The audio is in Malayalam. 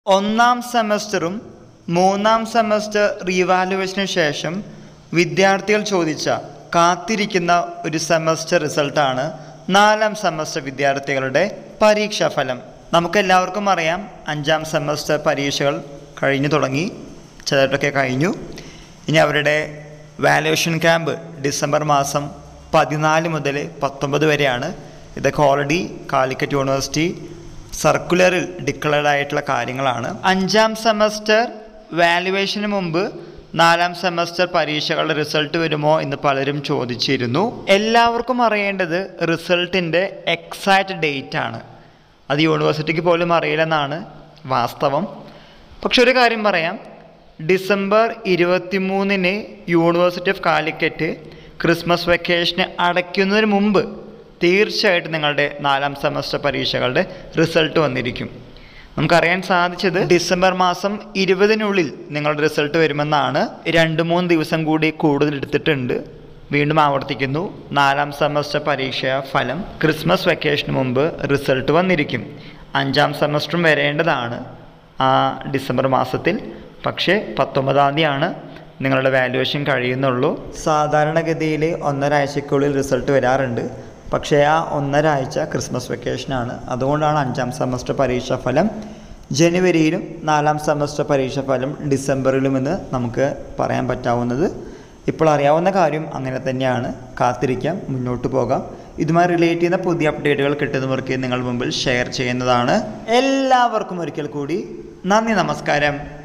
ഒന്നാം സെമസ്റ്ററും മൂന്നാം സെമസ്റ്റർ റീവാലുവേഷന് ശേഷം വിദ്യാർത്ഥികൾ ചോദിച്ച കാത്തിരിക്കുന്ന ഒരു സെമസ്റ്റർ റിസൾട്ടാണ് നാലാം സെമസ്റ്റർ വിദ്യാർത്ഥികളുടെ പരീക്ഷാഫലം നമുക്കെല്ലാവർക്കും അറിയാം അഞ്ചാം സെമസ്റ്റർ പരീക്ഷകൾ കഴിഞ്ഞു തുടങ്ങി ചിലരൊക്കെ കഴിഞ്ഞു ഇനി അവരുടെ വാലുവേഷൻ ക്യാമ്പ് ഡിസംബർ മാസം പതിനാല് മുതൽ പത്തൊമ്പത് വരെയാണ് ഇതൊക്കെ ഓൾറെഡി കാലിക്കറ്റ് യൂണിവേഴ്സിറ്റി സർക്കുലറിൽ ഡിക്ലെയർഡ് ആയിട്ടുള്ള കാര്യങ്ങളാണ് അഞ്ചാം സെമസ്റ്റർ വാലുവേഷന് മുമ്പ് നാലാം സെമസ്റ്റർ പരീക്ഷകളുടെ റിസൾട്ട് വരുമോ എന്ന് പലരും ചോദിച്ചിരുന്നു എല്ലാവർക്കും അറിയേണ്ടത് റിസൾട്ടിൻ്റെ എക്സാക്റ്റ് ഡേറ്റ് ആണ് അത് യൂണിവേഴ്സിറ്റിക്ക് പോലും അറിയില്ലെന്നാണ് വാസ്തവം പക്ഷെ ഒരു കാര്യം പറയാം ഡിസംബർ ഇരുപത്തിമൂന്നിന് യൂണിവേഴ്സിറ്റി ഓഫ് കാലിക്കറ്റ് ക്രിസ്മസ് വെക്കേഷന് അടയ്ക്കുന്നതിന് മുമ്പ് തീർച്ചയായിട്ടും നിങ്ങളുടെ നാലാം സെമസ്റ്റർ പരീക്ഷകളുടെ റിസൾട്ട് വന്നിരിക്കും നമുക്കറിയാൻ സാധിച്ചത് ഡിസംബർ മാസം ഇരുപതിനുള്ളിൽ നിങ്ങളുടെ റിസൾട്ട് വരുമെന്നാണ് രണ്ട് മൂന്ന് ദിവസം കൂടി കൂടുതൽ എടുത്തിട്ടുണ്ട് വീണ്ടും ആവർത്തിക്കുന്നു നാലാം സെമസ്റ്റർ പരീക്ഷ ഫലം ക്രിസ്മസ് വെക്കേഷന് മുമ്പ് റിസൾട്ട് വന്നിരിക്കും അഞ്ചാം സെമസ്റ്ററും വരേണ്ടതാണ് ആ ഡിസംബർ മാസത്തിൽ പക്ഷേ പത്തൊമ്പതാം തീയതിയാണ് നിങ്ങളുടെ വാല്യുവേഷൻ കഴിയുന്നുള്ളൂ സാധാരണഗതിയിൽ ഒന്നരാഴ്ചക്കുള്ളിൽ റിസൾട്ട് വരാറുണ്ട് പക്ഷേ ആ ഒന്നരാഴ്ച ക്രിസ്മസ് വെക്കേഷനാണ് അതുകൊണ്ടാണ് അഞ്ചാം സെമസ്റ്റർ പരീക്ഷാ ഫലം ജനുവരിയിലും നാലാം സെമസ്റ്റർ പരീക്ഷാ ഫലം ഡിസംബറിലുമെന്ന് നമുക്ക് പറയാൻ പറ്റാവുന്നത് ഇപ്പോൾ അറിയാവുന്ന കാര്യം അങ്ങനെ തന്നെയാണ് കാത്തിരിക്കാം മുന്നോട്ട് പോകാം ഇതുമായി റിലേറ്റ് ചെയ്യുന്ന പുതിയ അപ്ഡേറ്റുകൾ കിട്ടുന്നവർക്ക് നിങ്ങൾ മുമ്പിൽ ഷെയർ ചെയ്യുന്നതാണ് എല്ലാവർക്കും ഒരിക്കൽ കൂടി നന്ദി നമസ്കാരം